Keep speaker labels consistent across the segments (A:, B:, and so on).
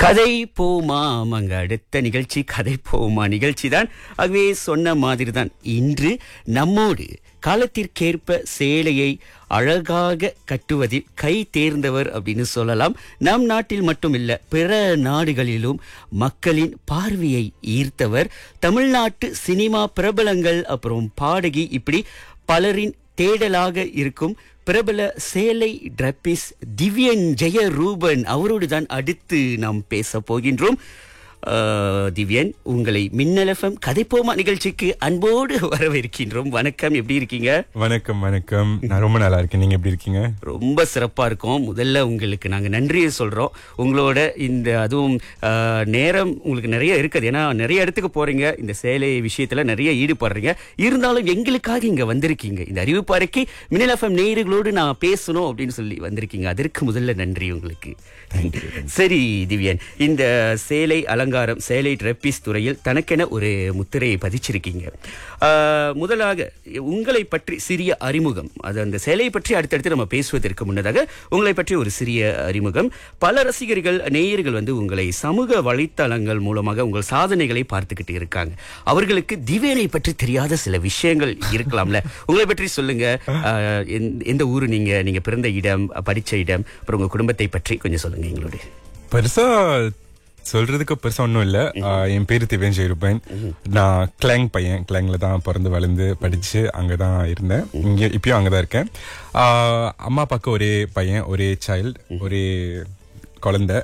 A: கதை போமா ஆமாங்க அடுத்த நிகழ்ச்சி கதை போமா நிகழ்ச்சி தான் ஆகவே சொன்ன மாதிரி தான் இன்று நம்மோடு காலத்திற்கேற்ப சேலையை அழகாக கட்டுவதில் கை தேர்ந்தவர் அப்படின்னு சொல்லலாம் நம் நாட்டில் மட்டுமில்ல பிற நாடுகளிலும் மக்களின் பார்வையை ஈர்த்தவர் தமிழ்நாட்டு சினிமா பிரபலங்கள் அப்புறம் பாடகி இப்படி பலரின் தேடலாக இருக்கும் பிரபல சேலை டிரப்பிஸ் திவ்யன் ஜெயரூபன் அவரோடு தான் அடுத்து நாம் பேச போகின்றோம் அஹ், திவ்யன் உங்களை மின்னல் எஃப்எம் கதைப்போமா நிகழ்ச்சிக்கு அன்போடு வரவேற்கின்றோம் வணக்கம் எப்படி இருக்கீங்க
B: வணக்கம் வணக்கம் நான் ரொம்ப நல்லா இருக்கேன் நீங்க எப்படி இருக்கீங்க
A: ரொம்ப சிறப்பா இருக்கும் முதல்ல உங்களுக்கு நாங்க நன்றியை சொல்றோம் உங்களோட இந்த அதுவும் அஹ், நேரம் உங்களுக்கு நிறைய இருக்குது ஏன்னா நிறைய இடத்துக்கு போறீங்க இந்த சேலை விஷயத்துல நிறைய ஈடுபடுறீங்க இருந்தாலும் எங்களுக்காக இங்க வந்திருக்கீங்க இந்த அறிவிப்பாறைக்கு மின்னல் எஃப்எம் நேயர்களோடு நான் பேசணும் அப்படின்னு சொல்லி வந்திருக்கீங்க அதற்கு முதல்ல நன்றி உங்களுக்கு சரி திவ்யன் இந்த சேலை அலங்காரம் சேலை ட்ரெப்பிஸ் துறையில் தனக்கென ஒரு முத்திரையை பதிச்சிருக்கீங்க அஹ், முதலாக உங்களை பற்றி சிறிய அறிமுகம் அது அந்த சேலையை பற்றி அடுத்தடுத்து நம்ம பேசுவதற்கு முன்னதாக உங்களை பற்றி ஒரு சிறிய அறிமுகம் பல ரசிகர்கள் நேயர்கள் வந்து உங்களை சமூக வலைத்தளங்கள் மூலமாக உங்கள் சாதனைகளை பார்த்துக்கிட்டு இருக்காங்க அவர்களுக்கு திவ்யனை பற்றி தெரியாத சில விஷயங்கள் இருக்கலாம்ல உங்களை பற்றி சொல்லுங்க அஹ், எந்த- எந்த ஊரு நீங்க நீங்க பிறந்த இடம் படிச்ச இடம் அப்புறம் உங்க குடும்பத்தை பற்றி கொஞ்சம் சொல்லுங்க எங்களோட
B: பெருசா சொல்றதுக்கு பெருசா ஒன்றும் இல்ல ஆஹ் என் பேரு திவேன் ஜெயருப்பன் நான் கிளாங் பையன் கிளாங்ல தான் பிறந்து வளர்ந்து படிச்சு அங்கதான் இருந்தேன் இங்க இப்பயும் அங்கதான் இருக்கேன் ஆஹ் அம்மா அப்பாக்கு ஒரே பையன் ஒரே சைல்டு ஒரே குழந்தை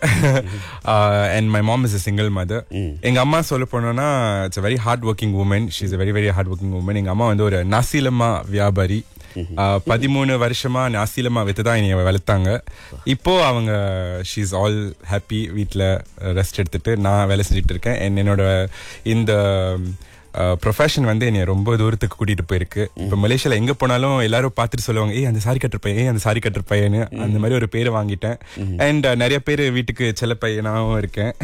B: and my mom is a single mother எங்க அம்மா சொல்ல போனோம்னா it's a very hard working woman she is a very very hard working woman எங்க அம்மா வந்து ஒரு நசீலமா வியாபாரி ஆஹ் பதிமூணு வருஷமா நாசிலமா வித்து தான் என்னைய வளர்த்தாங்க இப்போ அவங்க ஷீஸ் ஆல் ஹாப்பி வீட்டில் ரெஸ்ட் எடுத்துட்டு நான் வேலை செஞ்சுட்டு இருக்கேன் And என்னோட இந்த ப்ரொஃபஷன் வந்து என்னை ரொம்ப தூரத்துக்கு கூட்டிட்டு போயிருக்கு இப்போ மலேசியால எங்க போனாலும் எல்லாரும் பார்த்துட்டு சொல்லுவாங்க ஏய் அந்த சாரி கட்டுற பையன் ஏய் அந்த சாரி கட்டுற பையனு அந்த மாதிரி ஒரு பேரை வாங்கிட்டேன் அண்ட் நிறைய பேர் வீட்டுக்கு செல்ல பையனாகவும் இருக்கேன்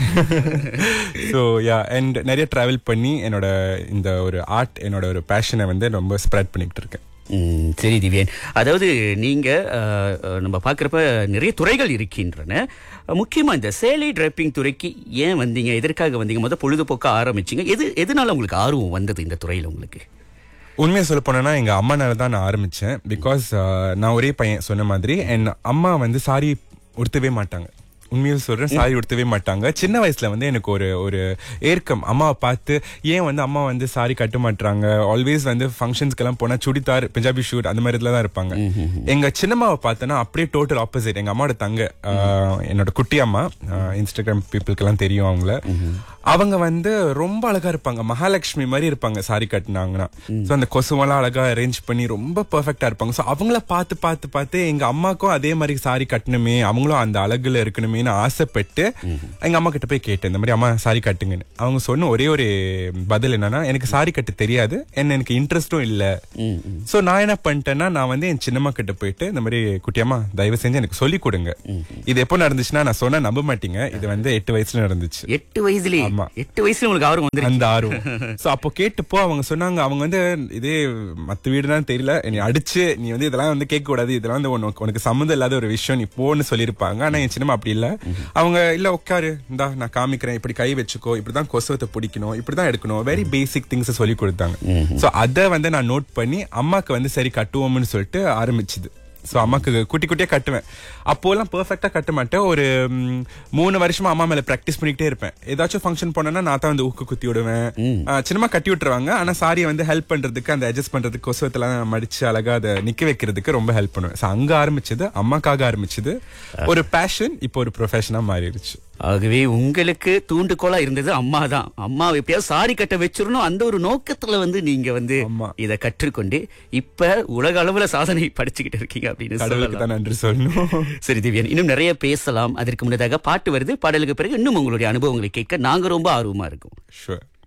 B: ஸோ யா அண்ட் நிறைய டிராவல் பண்ணி என்னோட இந்த ஒரு ஆர்ட் என்னோட ஒரு பேஷனை வந்து ரொம்ப ஸ்ப்ரெட் பண்ணிக்கிட்டு இருக்கேன்
A: ம், சரி திவ்யன் அதாவது நீங்க அஹ், அஹ், நம்ம பார்க்குறப்ப நிறைய துறைகள் இருக்கின்றன முக்கியமா இந்த சேலை டிரைப்பிங் துறைக்கு ஏன் வந்தீங்க எதற்காக வந்தீங்க முத பொழுதுபோக்க ஆரம்பிச்சீங்க எது எதனால உங்களுக்கு ஆர்வம் வந்தது இந்த துறையில உங்களுக்கு
B: உண்மையை சொல்ல போனேன்னா எங்க அம்மானால தான் நான் ஆரம்பிச்சேன் பிகாஸ் நான் ஒரே பையன் சொன்ன மாதிரி என் அம்மா வந்து சாரி உடுத்தவே மாட்டாங்க உண்மையில் சொல்றேன் சாரி உடுத்தவே மாட்டாங்க சின்ன வயசுல வந்து எனக்கு ஒரு ஒரு ஏற்கம் அம்மாவை பார்த்து ஏன் வந்து அம்மா வந்து சாரி கட்ட மாட்டாங்க ஆல்வேஸ் வந்து ஃபங்க்ஷன்ஸ்க்கெல்லாம் போனா சுடிதார் பஞ்சாபி ஷூட் அந்த மாதிரி தான் இருப்பாங்க எங்க சின்னம்மாவை பார்த்தோன்னா அப்படியே டோட்டல் ஆப்போசிட் எங்க அம்மாவோட தங்க ஆஹ், என்னோட குட்டி அம்மா இன்ஸ்டாகிராம் பீப்புளுக்கெல்லாம் தெரியும் அவங்கள அவங்க வந்து ரொம்ப அழகா இருப்பாங்க மகாலட்சுமி மாதிரி இருப்பாங்க சாரி கட்டினாங்கன்னா சோ அந்த கொசுவெல்லாம் அழகா அரேஞ்ச் பண்ணி ரொம்ப பெர்ஃபெக்டா இருப்பாங்க சோ அவங்கள பார்த்து பார்த்து பார்த்து எங்க அம்மாக்கும் அதே மாதிரி சாரி கட்டணுமே அவங்களும் அந்த அழகுல இருக்கணுமேனு ஆசைப்பட்டு எங்க அம்மா கிட்ட போய் கேட்டேன் இந்த மாதிரி அம்மா சாரி கட்டுங்கன்னு அவங்க சொன்ன ஒரே ஒரு பதில் என்னன்னா எனக்கு சாரி கட்ட தெரியாது என்ன எனக்கு இன்ட்ரெஸ்டும் இல்ல சோ நான் என்ன பண்ணிட்டேன்னா நான் வந்து என் சின்னம்மா கிட்ட போயிட்டு இந்த மாதிரி குட்டியம்மா தயவு செஞ்சு எனக்கு சொல்லி கொடுங்க இது எப்போ நடந்துச்சுன்னா நான் சொன்னா நம்ப மாட்டீங்க இது வந்து எட்டு வயசுல நடந்துச்சு
A: எட்டு வயசுலயே
B: ஆமா.
A: எட்டு வயசுல உங்களுக்கு ஆர்வம் வந்துருக்கு
B: அந்த ஆர்வம் சோ அப்போ கேட்டப்போ அவங்க சொன்னாங்க அவங்க வந்து இதே மத்த வீடுதான் தெரியல நீ அடிச்சு நீ வந்து இதெல்லாம் வந்து கேட்க கூடாது இதெல்லாம் வந்து உனக்கு உனக்கு சம்மந்தம் இல்லாத ஒரு விஷயம் நீ போன்னு சொல்லியிருப்பாங்க ஆனா என் சின்னமா அப்படி இல்ல அவங்க இல்ல உட்காரு இந்தா நான் காமிக்கிறேன் இப்படி கை வச்சுக்கோ இப்படிதான் கொசுவத்தை பிடிக்கணும் இப்படிதான் எடுக்கணும் வெரி பேசிக் திங்ஸ் சொல்லி கொடுத்தாங்க சோ அத வந்து நான் நோட் பண்ணி அம்மாக்கு வந்து சரி கட்டுவோம்னு சொல்லிட்டு ஆரம்பிச்சுது சோ அம்மாக்கு குட்டி குட்டியா கட்டுவேன் அப்போலாம் பெர்ஃபெக்ட்டா கட்ட மாட்டேன் ஒரு ம், மூணு வருஷமா அம்மா மேல பிராக்டிஸ் பண்ணிக்கிட்டே இருப்பேன் ஏதாச்சும் ஃபங்க்ஷன் போனேன்னா நான் தான் வந்து ஊக்கு குத்தி விடுவேன் ஆ, சின்னமா கட்டி விட்டுருவாங்க ஆனா சாரியை வந்து ஹெல்ப் பண்றதுக்கு அந்த அட்ஜஸ்ட் பண்றதுக்கு கொசுவத்தெல்லாம் மடிச்சு அழகா அதை நிக்க வைக்கிறதுக்கு ரொம்ப ஹெல்ப் பண்ணுவேன் So அங்க ஆரம்பிச்சது அம்மாக்காக ஆரம்பிச்சது ஒரு பேஷன் இப்போ ஒரு ப்ரொஃபஷனா மாறிடுச்சு
A: ஆகவே உங்களுக்கு தூண்டுகோலா இருந்தது அம்மா தான் அம்மா எப்பயாவது சாரி கட்ட வச்சிடணும் அந்த ஒரு நோக்கத்துல வந்து நீங்க வந்து
B: ஆமா.
A: இத கற்றுக்கொண்டு இப்ப உலக அளவுல சாதனை படிச்சுக்கிட்டு இருக்கீங்க அப்படின்னு
B: கடவுளுக்கு
A: சொல்லலாம்
B: தான் நன்றி சொல்லணும்
A: சரி திவ்யன் இன்னும் நிறைய பேசலாம் அதற்கு முன்னதாக பாட்டு வருது பாடலுக்கு பிறகு இன்னும் உங்களுடைய அனுபவங்களை கேட்க நாங்க ரொம்ப ஆர்வமா இருக்கோம்
B: ஷுவர்